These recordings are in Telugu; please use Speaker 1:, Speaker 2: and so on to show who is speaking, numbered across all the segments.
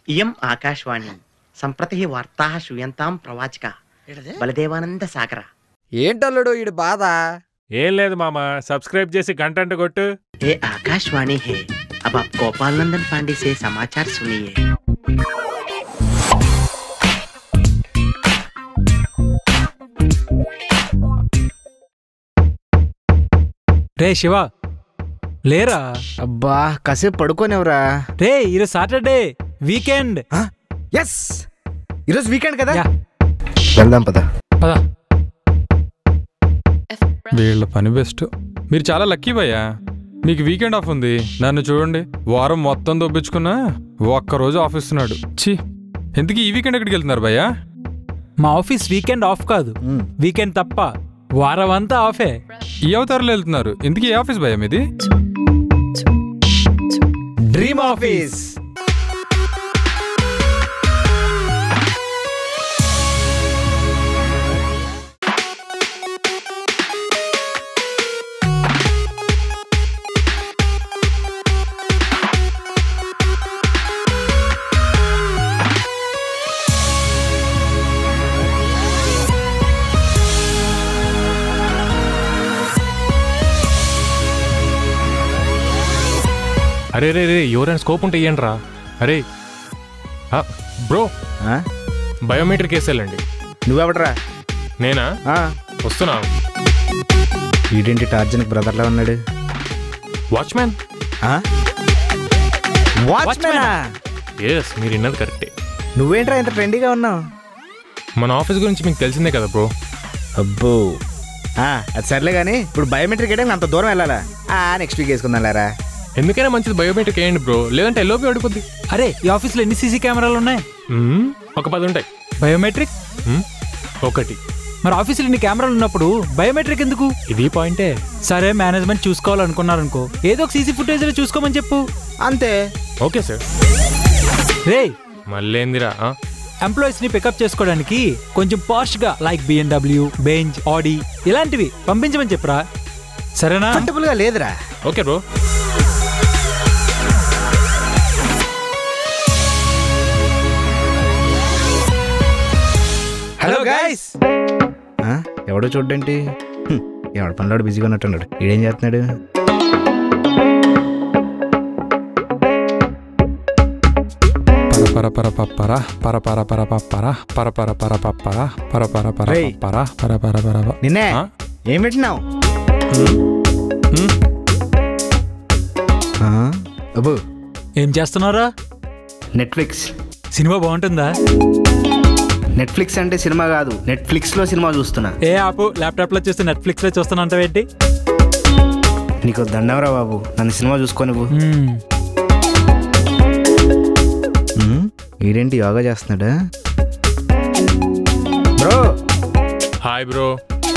Speaker 1: ఇయం ఆకాశవాణి సంప్రతి వార్తా శ్రూయంతాం ప్రవాచక బలదేవానంద సాగర
Speaker 2: ఏంటల్లుడు ఈడు బాధ
Speaker 3: ఏం లేదు మామ సబ్స్క్రైబ్ చేసి గంట కొట్టు
Speaker 1: ये आकाशवाणी है अब आप गोपाल नंदन पांडे से समाचार सुनिए
Speaker 4: రే శివ లేరా
Speaker 2: అబ్బా కాసేపు పడుకోనివరా
Speaker 4: రే ఈరోజు సాటర్డే వీకెండ్
Speaker 2: ఎస్ ఈరోజు వీకెండ్ కదా
Speaker 4: యా.
Speaker 2: వెళ్దాం పద
Speaker 4: పదా
Speaker 5: వీళ్ళ పని బెస్ట్ మీరు చాలా లక్కీ భయ్యా మీకు వీకెండ్ ఆఫ్ ఉంది నన్ను చూడండి వారం మొత్తం దొబ్బించుకున్నా ఒక్కరోజు ఆఫ్ ఇస్తున్నాడు ఛీ ఎందుకు ఈ వీకెండ్ ఎక్కడికి వెళ్తున్నారు భయ్యా
Speaker 4: మా ఆఫీస్ వీకెండ్ ఆఫ్ కాదు వీకెండ్ తప్ప వారం అంతా ఆఫే
Speaker 5: ఈ అవతారంలో వెళ్తున్నారు ఎందుకు ఏ ఆఫీస్ భయ్యా మీది
Speaker 2: డ్రీమ్ ఆఫీస్
Speaker 3: అరే రే రే ఎవరైనా స్కోప్ ఉంటే ఇయ్యండి రా అరే ఆ, బ్రో బయోమెట్రిక్ వేసేయాలండి
Speaker 2: నువ్వెవడరా
Speaker 3: నేనా వస్తున్నా
Speaker 2: వీడేంటి టార్జన్ బ్రదర్లా ఉన్నాడు
Speaker 3: వాచ్మ్యాన్
Speaker 2: వాచ్మెనా
Speaker 3: ఎస్ మీరు విన్నది కరెక్టే
Speaker 2: నువ్వేంట్రా ఇంత ట్రెండీగా ఉన్నావు
Speaker 3: మన ఆఫీస్ గురించి మీకు తెలిసిందే కదా బ్రో
Speaker 2: అబ్బో ఆ, అది సర్లే కానీ ఇప్పుడు బయోమెట్రిక్ వేయడానికి అంత దూరం వెళ్ళాలా నెక్స్ట్ వీక్ వేసుకుందాం లేరా
Speaker 3: ఎందుకైనా మంచిది బయోమెట్రిక్ వేయండి బ్రో లేదంటే ఎల్లోపి అడిపోద్ది
Speaker 4: అరే ఈ ఆఫీస్లో ఎన్ని సీసీ కెమెరాలు ఉన్నాయి
Speaker 3: మ్మ్, ఒక పది ఉంటాయి
Speaker 4: బయోమెట్రిక్
Speaker 3: మ్మ్, ఒకటి
Speaker 4: మరి ఆఫీసులో ఇన్ని కెమెరాలు ఉన్నప్పుడు బయోమెట్రిక్ ఎందుకు
Speaker 3: ఇది పాయింటే
Speaker 4: సరే మేనేజ్మెంట్ చూసుకోవాలనుకున్నారనుకో ఏదో ఒక సీసీ ఫుటేజ్ చూసుకోమని చెప్పు
Speaker 2: అంతే
Speaker 3: ఓకే సార్
Speaker 4: రే
Speaker 3: మళ్ళీ ఏందిరా ఆ?
Speaker 4: ఎంప్లాయీస్ ని పికప్ చేసుకోవడానికి కొంచెం పాష్ గా లైక్ బిఎన్డబ్ల్యూ బెంజ్ ఆడి ఇలాంటివి పంపించమని చెప్పురా సరేనా
Speaker 2: కంఫర్టబుల్ గా లేదురా
Speaker 3: ఓకే బ్రో
Speaker 2: హలో గైస్ ఎవడో చూడ్డేంటి హ్మ్, ఎవడ పనిలో బిజీగా ఉన్నట్టున్నాడు ఈడేం చేస్తున్నాడు
Speaker 5: పర పర పర పర పర పర పర పర పర పర పర పర పర పర
Speaker 2: రేయ్.
Speaker 5: పర పర పర పర పర
Speaker 2: నిన్నే
Speaker 5: ఆ?
Speaker 2: ఏం పెట్టినావు
Speaker 5: హ్మ్?
Speaker 2: అబ్బు
Speaker 4: ఏం చేస్తున్నారా
Speaker 2: నెట్ఫ్లిక్స్
Speaker 4: సినిమా బాగుంటుందా
Speaker 2: నెట్ఫ్లిక్స్ అంటే సినిమా కాదు నెట్ఫ్లిక్స్ లో సినిమా చూస్తున్నా
Speaker 4: ఏ ఆపు ల్యాప్టాప్ లో చూస్తే నెట్ఫ్లిక్స్ లో చూస్తానంటావేంటి
Speaker 2: నీకు దండవరా బాబు నన్ను సినిమా చూసుకోనివ్వు
Speaker 4: మ్మ్.
Speaker 2: హ్మ్, ఈడేంటి యోగా చేస్తున్నాడా బ్రో
Speaker 3: హాయ్ బ్రో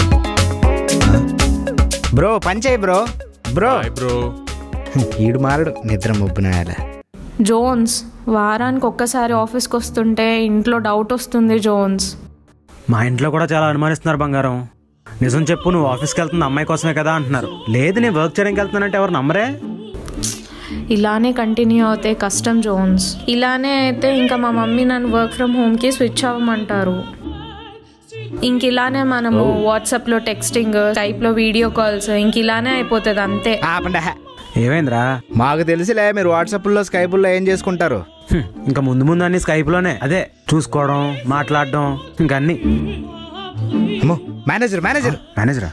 Speaker 2: బ్రో పని చేయి బ్రో బ్రో
Speaker 3: హాయ్ బ్రో
Speaker 2: ఈడు మారడు నిద్ర ముబ్బునాయాల
Speaker 6: జోన్స్ వారానికి ఒక్కసారి ఆఫీస్కి వస్తుంటే ఇంట్లో డౌట్ వస్తుంది జోన్స్
Speaker 7: మా ఇంట్లో కూడా చాలా అనుమానిస్తున్నారు బంగారం నిజం చెప్పు నువ్వు ఆఫీస్కి వెళ్తుంది అమ్మాయి కోసమే కదా అంటున్నారు లేదు నేను వర్క్ చేయడానికి వెళ్తున్నానంటే ఎవరు నమ్మరే
Speaker 6: ఇలానే కంటిన్యూ అవుతే కష్టం జోన్స్ ఇలానే అయితే ఇంకా మా మమ్మీ నన్ను వర్క్ ఫ్రమ్ హోమ్కి స్విచ్ అవ్వమంటారు ఇంక ఇలానే మనము వాట్సాప్లో టెక్స్టింగ్ స్కైప్లో వీడియో కాల్స్ ఇంక ఇలానే అయిపోతుంది అంతే
Speaker 2: ఆపండి హ.
Speaker 7: ఏమైందిరా
Speaker 2: మాకు తెలిసిలే మీరు వాట్సాప్లో స్కైపుల్లో ఏం చేసుకుంటారు
Speaker 7: హ్మ్, ఇంకా ముందు ముందు అన్ని స్కైప్లోనే అదే చూసుకోవడం మాట్లాడడం ఇంకా అన్ని
Speaker 2: అమ్మో మేనేజర్ మేనేజర్
Speaker 7: మేనేజరా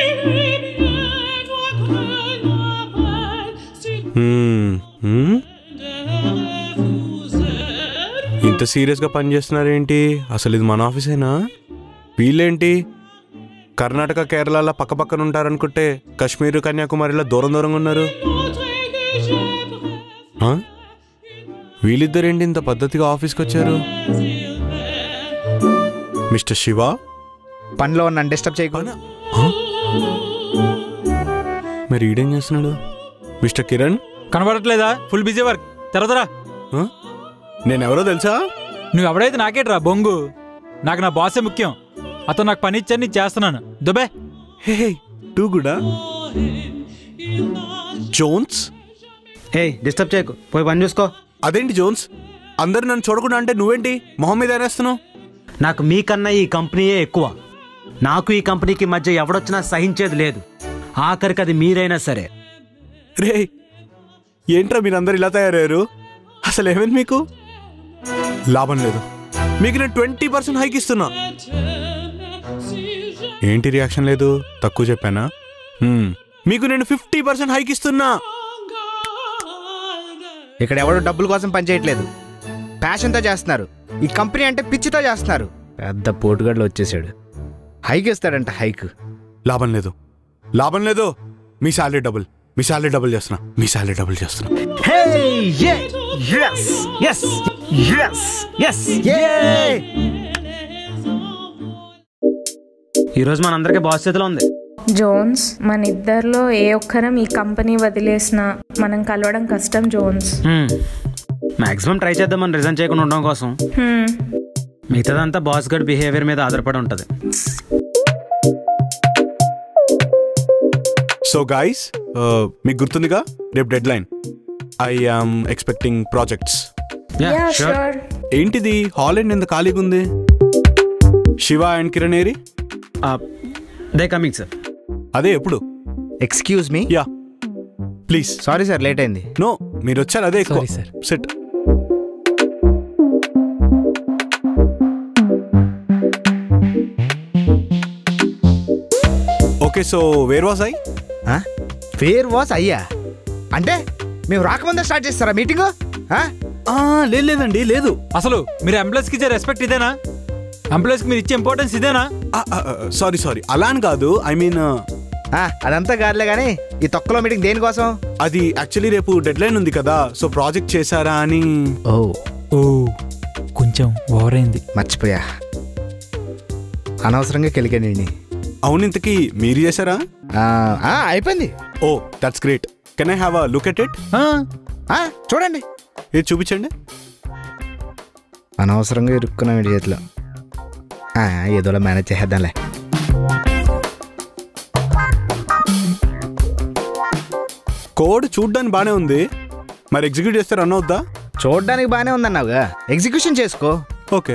Speaker 8: మ్మ్. మ్మ్? ఇంత సీరియస్గా పనిచేస్తున్నారేంటి అసలు ఇది మన ఆఫీసేనా వీళ్ళేంటి కర్ణాటక కేరళలో పక్క పక్కన ఉంటారనుకుంటే కాశ్మీర్ కన్యాకుమారిలో దూరం దూరంగా ఉన్నారు ఆ? వీళ్ళిద్దరేంటి ఇంత పద్ధతిగా ఆఫీస్కి వచ్చారు మిస్టర్ శివ
Speaker 2: పనిలో నన్ను డిస్టర్బ్ చేయకు
Speaker 8: ఆ? మరి ఈడేం చేస్తున్నాడు మిస్టర్ కిరణ్
Speaker 4: కనబడట్లేదా ఫుల్ బిజీ వర్క్ తెరదరా
Speaker 8: ఆ? నేనెవరో తెలుసా
Speaker 4: నువ్వు ఎవడైతే నాకేట్రా బొంగు నాకు నా బాసే ముఖ్యం అతను నాకు పని ఇచ్చాను నేను చేస్తున్నాను దుబే
Speaker 8: హే టూ గుడా జోన్స్
Speaker 7: ఏయ్ డిస్టర్బ్ చేయకు పోయి పని చూసుకో
Speaker 8: అదేంటి జోన్స్ అందరు నన్ను చూడకుండా అంటే నువ్వేంటి మొహం మీద అనేస్తున్నావు
Speaker 7: నాకు మీకన్నా ఈ కంపెనీయే ఎక్కువ నాకు ఈ కంపెనీకి మధ్య ఎవడొచ్చినా సహించేది లేదు ఆఖరికి అది మీరైనా సరే
Speaker 8: రే ఏంట్రా మీరందరు ఇలా తయారయ్యారు అసలు ఏమైంది మీకు లాభం లేదు మీకు నేను ట్వంటీ పర్సెంట్ హైక్ ఇస్తున్నా ఏంటి రియాక్షన్ లేదు తక్కువ చెప్పానా హ్మ్. మీకు నేను ఫిఫ్టీ పర్సెంట్ హైక్ ఇస్తున్నా
Speaker 2: ఇక్కడ ఎవడు డబ్బుల కోసం పనిచేయట్లేదు ప్యాషన్తో చేస్తున్నారు ఈ కంపెనీ అంటే పిచ్చితో చేస్తున్నారు పెద్ద పోటుగాడులో వచ్చేసాడు హైక్ ఇస్తాడంట హైక్
Speaker 8: లాభం లేదు లాభం లేదు మీ శాలరీ డబుల్ మీ శాలరీ డబుల్ చేస్తున్నా మీ శాలరీ డబుల్ చేస్తున్నా
Speaker 7: ఈరోజు మనందరికీ బాస్ చేతిలో ఉంది
Speaker 6: జోన్స్ మన ఇద్దరిలో ఏ ఒక్కరం ఈ కంపెనీ వదిలేసినా మనం కలవడం కష్టం జోన్స్
Speaker 7: మాక్సిమం ట్రై చేద్దామని రిజైన్ చేయకుండా ఉండడం కోసం
Speaker 6: హ్మ్.
Speaker 7: మిగతాదంతా బాస్ గడ్ బిహేవియర్ మీద ఆధారపడి ఉంటుంది
Speaker 8: సో గాయస్ మీకు గుర్తుందిగా రేపు deadline I am expecting projects
Speaker 6: yeah sure
Speaker 8: ఏంటిది హాలెండ్ ఎంత ఖాళీగా ఉంది శివ అండ్ కిరణ్ ఏరి
Speaker 7: దే కమింగ్ సార్
Speaker 8: అదే ఎప్పుడు
Speaker 2: excuse me
Speaker 8: yeah please
Speaker 2: sorry sir late అయింది
Speaker 8: నో మీరు వచ్చారు అదే ఎక్కువ
Speaker 4: Sorry, sir.
Speaker 8: Set okay so where was I
Speaker 2: fair was అయ్యా అంటే మేము రాకముందే స్టార్ట్ చేస్తారా మీటింగ్
Speaker 8: లేదు లేదండి లేదు
Speaker 4: అసలు మీరు ఎంప్లాయీస్కి ఇచ్చే రెస్పెక్ట్ ఇదేనా ఎంప్లాయీస్కి మీరు ఇచ్చే ఇంపార్టెన్స్ ఇదేనా
Speaker 8: సారీ సారీ అలా అని కాదు ఐ మీన్
Speaker 2: అదంతా కాదులే కానీ ఈ తొక్కలో మీటింగ్ దేనికోసం
Speaker 8: అది యాక్చువల్లీ రేపు డెడ్ లైన్ ఉంది కదా సో ప్రాజెక్ట్ చేశారా అని
Speaker 2: ఓ
Speaker 4: ఓ కొంచెం ఓవర్ అయింది
Speaker 2: మర్చిపోయా అనవసరంగా కెలికానండి
Speaker 8: అవును ఇంతకీ మీరు చేశారా
Speaker 2: అయిపోయింది
Speaker 8: oh that's great can I have a look at it
Speaker 2: ఆ, చూడండి
Speaker 8: ఇది చూపించండి
Speaker 2: అనవసరంగా ఇరుక్కున్నాం వీడి చేతిలో ఆ, ఏదోలా మేనేజ్ చేసేద్దాంలే
Speaker 8: కోడ్ చూడ్డానికి బానే ఉంది మరి ఎగ్జిక్యూట్ చేస్తే రన్ అవుద్దా
Speaker 2: చూడడానికి బాగానే ఉందన్నావుగా ఎగ్జిక్యూషన్ చేసుకో
Speaker 8: ఓకే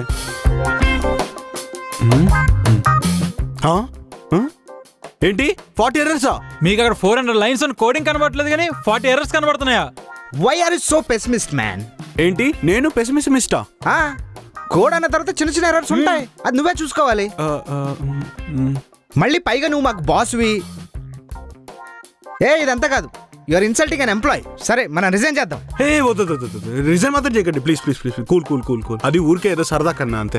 Speaker 8: హా? హా? ఏంటి ఫార్టీ ఎర్రర్సా
Speaker 4: మీకు అక్కడ ఫోర్ హండ్రెడ్ లైన్స్ అని కోడింగ్ కనబడట్లేదు కానీ ఫార్టీ ఎర్రర్స్ కనబడుతున్నాయా
Speaker 2: why are so pessimist man
Speaker 8: ఏంటి నేను పెసిమిసమిస్టా
Speaker 2: కోడ్ అన్న తర్వాత చిన్న చిన్న ఎర్రర్స్ ఉంటాయి అది నువ్వే చూసుకోవాలి మళ్ళీ పైగా నువ్వు మాకు బాస్వి ఏ ఇదంతా కాదు యువర్ ఇన్సల్టింగ్ అన్ ఎంప్లాయ్ సరే మనం రిజైన్ చేద్దాం
Speaker 8: హే వద్దు వద్దు, వద్దు, వద్దు. రిజైన్ మాత్రం చేయకండి please please please cool cool cool cool అది ఊరికే ఏదో సరదా కన్నా అంతే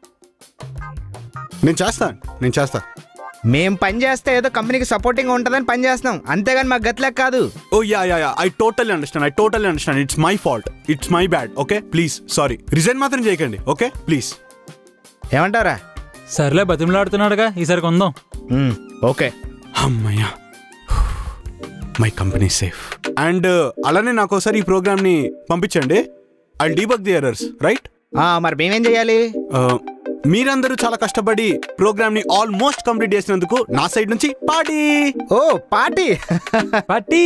Speaker 8: నేను చేస్తాను నేను చేస్తా
Speaker 2: మేం పని చేస్తే ఏదో కంపెనీకి సపోర్టింగ్ ఉంటుందని పని చేస్తున్నాం అంతేగాని మాకు గతిలేక కాదు
Speaker 8: oh yeah yeah yeah I totally understand I totally understand it's my fault it's my bad okay please sorry resign మాత్రం చేయకండి ఓకే ప్లీజ్
Speaker 2: ఏమంటారా
Speaker 4: సర్లే బతిమలాడుతున్నాడుగా ఈసారి కొందాం
Speaker 2: ఓకే
Speaker 8: అమ్మయ్యా మై కంపెనీ సేఫ్ అండ్ అలానే నాకు ఒకసారి ఈ ప్రోగ్రామ్ని పంపించండి I debug the errors right
Speaker 2: మరి మేమేం చేయాలి
Speaker 8: మీరందరూ చాలా కష్టపడి ప్రోగ్రామ్ని ఆల్మోస్ట్ కంప్లీట్ చేసినందుకు నా సైడ్ నుంచి పార్టీ
Speaker 2: ఓ పార్టీ
Speaker 4: పట్టి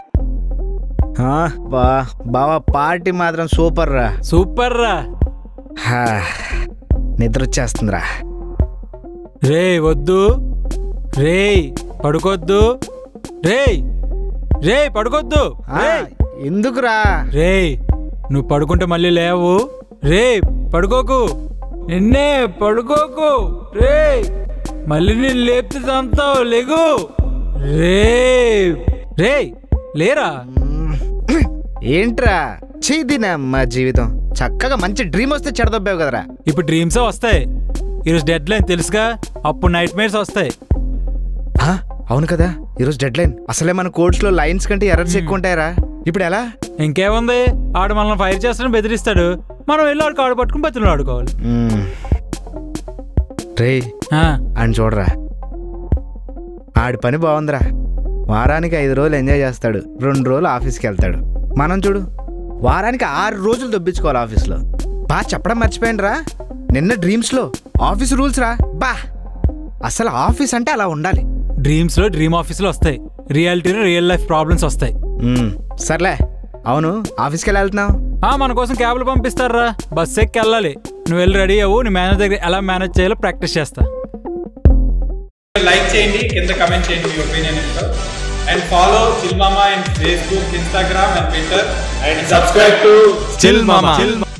Speaker 2: బా బావా పార్టీ మాత్రం సూపర్ రా
Speaker 4: సూపర్ రా
Speaker 2: హా, నిద్ర వచ్చేస్తుందిరా
Speaker 4: రే వద్దు రే పడుకోద్దు రే రే పడుకోద్దు
Speaker 2: ఆ,
Speaker 4: రేయ్.
Speaker 2: ఎందుకురా
Speaker 4: రే నువ్వు పడుకుంటే మళ్ళీ లేవు రే పడుకోకు నిన్నే పడుకోకు రే మళ్ళీ నేను లేపితే తంతావు లేగు రే రే లేరా
Speaker 2: ఏంట్రా చీదినమ్మా జీవితం చక్కగా మంచి డ్రీమ్ వస్తే చెడదొబ్బావు కదరా
Speaker 4: ఇప్పుడు డ్రీమ్సే వస్తాయి ఈరోజు డెడ్ లైన్ తెలుసుగా అప్పుడు నైట్ మేర్స్ వస్తాయి
Speaker 2: ఆ, అవును కదా ఈరోజు డెడ్ లైన్ అసలే మన కోడ్స్ లో లైన్స్ కంటే ఎర్రర్స్ ఎక్కువ ఉంటాయరా ఇప్పుడు ఎలా
Speaker 4: ఇంకేముంది ఆడు మనల్ని ఫైర్ చేస్తాడని బెదిరిస్తాడు మనం వెళ్ళి ఆడు కాడు పట్టుకుని బతులు ఆడుకోవాలి
Speaker 2: మ్మ్. రేయ్
Speaker 4: ఆ,
Speaker 2: అని చూడరా ఆడి పని బాగుందిరా వారానికి ఐదు రోజులు ఎంజాయ్ చేస్తాడు రెండు రోజులు ఆఫీస్కి వెళ్తాడు మనం చూడు వారానికి ఆరు రోజులు దొబ్బించుకోవాలి ఆఫీస్లో బా చెప్పడం మర్చిపోయినరా నిన్న డ్రీమ్స్లో ఆఫీస్ రూల్స్ రా బా అసలు ఆఫీస్ అంటే అలా ఉండాలి
Speaker 4: డ్రీమ్స్ లో డ్రీమ్ ఆఫీస్ లో వస్తాయి రియాలిటీలో రియల్ లైఫ్ ప్రాబ్లమ్స్ వస్తాయి
Speaker 2: మ్మ్. సర్లే అవును ఆఫీస్కి ఎలా వెళ్తున్నావు
Speaker 4: ఆ మన కోసం క్యాబ్లు పంపిస్తారా బస్ ఎక్కి వెళ్ళాలి నువ్వు వెళ్ళి రెడీ అవ్వు నీ మేనేజ్ దగ్గర ఎలా మేనేజ్ చేయాలో ప్రాక్టీస్ చేస్తా
Speaker 9: లైక్ చేయండి కింద కమెంట్ చేయండి మీ ఒపీనియన్ ఏంటో and follow chill mama and Facebook Instagram and Twitter and subscribe to
Speaker 5: chill mama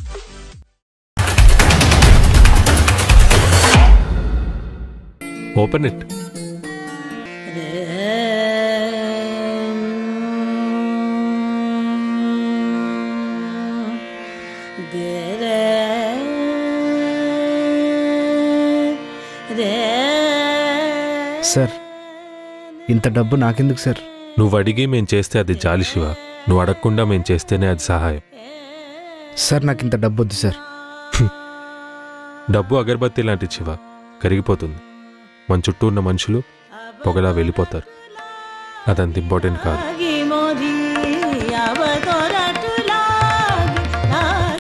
Speaker 5: open it
Speaker 2: sir ఇంత డబ్బు నాకెందుకు సార్
Speaker 10: నువ్వు అడిగి మేం చేస్తే అది జాలి శివ నువ్వు అడగకుండా మేం చేస్తేనే అది సహాయం
Speaker 2: సార్ నాకు ఇంత డబ్బు వద్దు సార్
Speaker 10: డబ్బు అగరబత్తి లాంటి శివ కరిగిపోతుంది మన చుట్టూ ఉన్న మనుషులు పొగలా వెళ్ళిపోతారు అదంత ఇంపార్టెంట్ కాదు